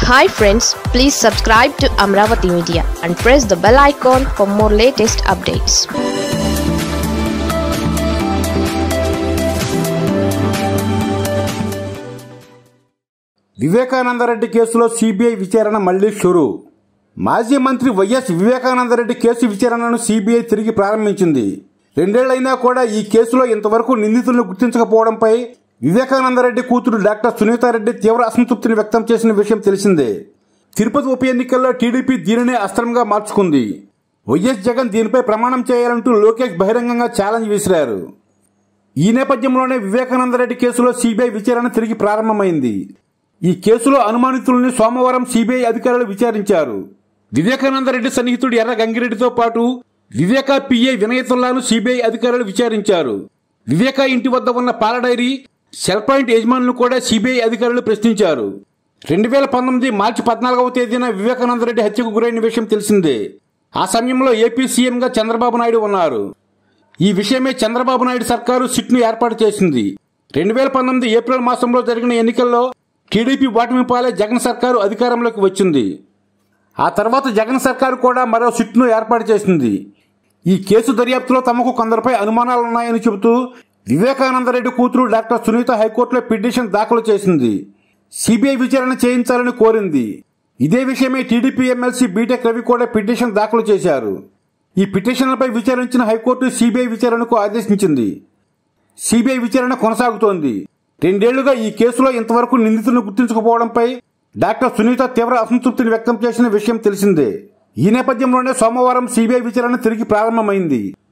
hi friends please subscribe to Amaravati media and press the bell icon for more latest updates Vivekananda Reddy కేసులో CBI విచారణ మళ్లీ షురు మాజీ మంత్రి వైఎస్ వివేకానందరెడ్డి కేసు విచారణను సిబిఐ తిరిగి ప్రారంభించింది రెండేళ్లైనా కూడా ఈ కేసులో ఇంతవరకు నిందితులను గుర్తించకపోవడంపై వివేకానందరెడ్డి కూతురు డాక్టర్ సునీతారెడ్డి తీవ్ర అసంతృప్తిని వ్యక్తం చేసిన విషయం తెలిసిందే తిరుపతి ఉప ఎన్నికల్లో టీడీపీ దీనినే అస్త్రంగా మార్చుకుంది వైఎస్ జగన్ దీనిపై ప్రమాణం చేయాలంటూ లోకేష్ బహిరంగంగా ఛాలెంజ్ విసిరారు ఈ నేపథ్యంలోనే వివేకానందరెడ్డి కేసులో సిబిఐ విచారణ తిరిగి ప్రారంభమైంది ఈ కేసులో అనుమానితుల్ని సోమవారం సిబిఐ అధికారులు విచారించారు వివేకానందరెడ్డి సన్నిహితుడు ఎర్ర గంగిరెడ్డితో పాటు వివేకా పిఏ వినయతుల్లాను సిబిఐ అధికారులు విచారించారు వివేకా ఇంటి వద్ద ఉన్న పాల డైరీ సెల్ పాయింట్ యజమానులు కూడా సిబిఐ అధికారులు ప్రశ్నించారు రెండు వేల పంతొమ్మిది మార్చి పద్నాలుగవ తేదీన వివేకానందరెడ్డి హత్యకు గురైన విషయం తెలిసిందే ఆ సమయంలో ఏపీ సీఎంగా చంద్రబాబు నాయుడు ఉన్నారు ఈ విషయమే చంద్రబాబు నాయుడు సర్కారు సిట్ను ఏర్పాటు చేసింది రెండు వేల పంతొమ్మిది ఏప్రిల్ మాసంలో జరిగిన ఎన్నికల్లో టీడీపీ ఓటమి పాలే జగన్ సర్కారు అధికారంలోకి వచ్చింది ఆ తర్వాత జగన్ సర్కారు కూడా మరో సిట్ను ఏర్పాటు చేసింది ఈ కేసు దర్యాప్తులో తమకు కొందరిపై అనుమానాలున్నాయని చెబుతూ వివేకానందరెడ్డి కూతురు డాక్టర్ సునీత హైకోర్టులో పిటిషన్ దాఖలు చేసింది సిబిఐ విచారణ చేయించాలని కోరింది ఇదే విషయమై టీడీపీ ఎమ్మెల్సీ బీటెక్ రవి కూడా పిటిషన్ దాఖలు చేశారు ఈ పిటిషన్లపై విచారించిన హైకోర్టు సిబిఐ విచారణకు ఆదేశించింది సిబిఐ విచారణ కొనసాగుతోంది రెండేళ్లుగా ఈ కేసులో ఇంతవరకు నిందితులను గుర్తించకపోవడంపై డాక్టర్ సునీత తీవ్ర అసంతృప్తిని వ్యక్తం చేసిన విషయం తెలిసిందే ఈ నేపథ్యంలోనే సోమవారం సిబిఐ విచారణ తిరిగి ప్రారంభమైంది